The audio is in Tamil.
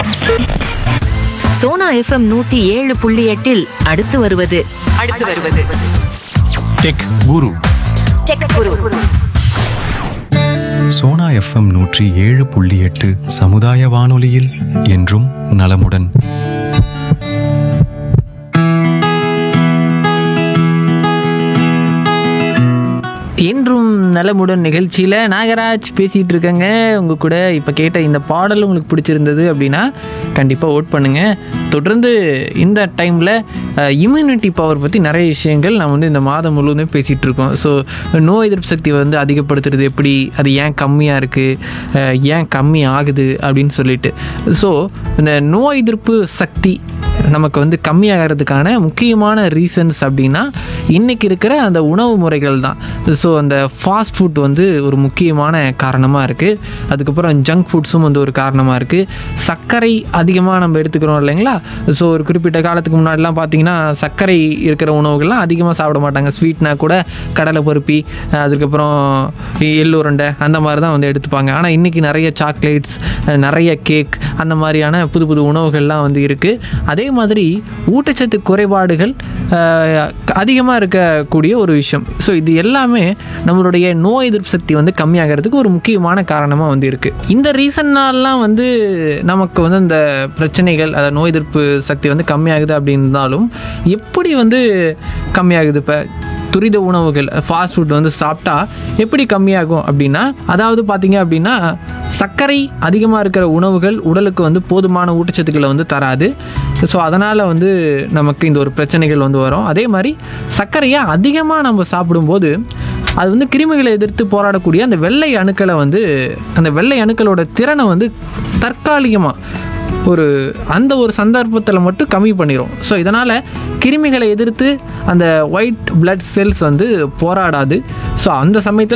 சோனா எஃப்எம் நூத்தி ஏழு புள்ளி எட்டில் அடுத்து வருவது அடுத்து வருவது tech guru tech guru Sona FM நூற்றி ஏழு புள்ளி எட்டு சமுதாய வானொலியில் என்றும் நலமுடன் என்றும் நலமுடன் நிகழ்ச்சியில் நாகராஜ் பேசிகிட்டு இருக்கேங்க உங்கள் கூட இப்போ கேட்ட இந்த பாடல் உங்களுக்கு பிடிச்சிருந்தது அப்படின்னா கண்டிப்பாக ஓட் பண்ணுங்கள் தொடர்ந்து இந்த டைமில் இம்யூனிட்டி பவர் பற்றி நிறைய விஷயங்கள் நான் வந்து இந்த மாதம் முழுவதும் பேசிகிட்டு இருக்கோம் ஸோ நோய் எதிர்ப்பு சக்தி வந்து அதிகப்படுத்துறது எப்படி அது ஏன் கம்மியாக இருக்குது ஏன் கம்மி ஆகுது அப்படின்னு சொல்லிட்டு ஸோ இந்த நோய் எதிர்ப்பு சக்தி நமக்கு வந்து கம்மியாகிறதுக்கான முக்கியமான ரீசன்ஸ் அப்படின்னா இன்றைக்கி இருக்கிற அந்த உணவு முறைகள் தான் ஸோ அந்த ஃபாஸ்ட் ஃபுட் வந்து ஒரு முக்கியமான காரணமாக இருக்குது அதுக்கப்புறம் ஜங்க் ஃபுட்ஸும் வந்து ஒரு காரணமாக இருக்குது சர்க்கரை அதிகமாக நம்ம எடுத்துக்கிறோம் இல்லைங்களா ஸோ ஒரு குறிப்பிட்ட காலத்துக்கு முன்னாடிலாம் பார்த்தீங்கன்னா சர்க்கரை இருக்கிற உணவுகள்லாம் அதிகமாக சாப்பிட மாட்டாங்க ஸ்வீட்னா கூட கடலை பருப்பி அஹ் அதுக்கப்புறம் எள்ளுருண்டை அந்த மாதிரி தான் வந்து எடுத்துப்பாங்க ஆனால் இன்றைக்கி நிறைய சாக்லேட்ஸ் நிறைய கேக் அந்த மாதிரியான புது புது உணவுகள்லாம் வந்து இருக்குது அதே மாதிரி ஊட்டச்சத்து குறைபாடுகள் அதிகமாக இருக்கக்கூடிய ஒரு விஷயம் ஸோ இது எல்லாமே நம்மளுடைய நோய் எதிர்ப்பு சக்தி வந்து கம்மியாகிறதுக்கு ஒரு முக்கியமான காரணமாக வந்து இருக்குது இந்த ரீசன்னாலாம் வந்து நமக்கு வந்து இந்த பிரச்சனைகள் அதாவது நோய் எதிர்ப்பு சக்தி வந்து கம்மியாகுது அப்படின்னாலும் எப்படி வந்து கம்மியாகுது இப்போ துரித உணவுகள் ஃபாஸ்ட் ஃபுட் வந்து சாப்பிட்டா எப்படி கம்மியாகும் அப்படின்னா அதாவது பார்த்தீங்க அப்படின்னா சர்க்கரை அதிகமாக இருக்கிற உணவுகள் உடலுக்கு வந்து போதுமான ஊட்டச்சத்துக்களை வந்து தராது ஸோ அதனால் வந்து நமக்கு இந்த ஒரு பிரச்சனைகள் வந்து வரும் அதே மாதிரி சர்க்கரையை அதிகமாக நம்ம சாப்பிடும்போது அது வந்து கிருமிகளை எதிர்த்து போராடக்கூடிய அந்த வெள்ளை அணுக்களை வந்து அந்த வெள்ளை அணுக்களோட திறனை வந்து தற்காலிகமாக ஒரு அந்த ஒரு சந்தர்ப்பத்தில் மட்டும் கம்மி பண்ணிடும் ஸோ இதனால் கிருமிகளை எதிர்த்து அந்த ஒயிட் blood செல்ஸ் வந்து போராடாது ஸோ அந்த சமயத்தில்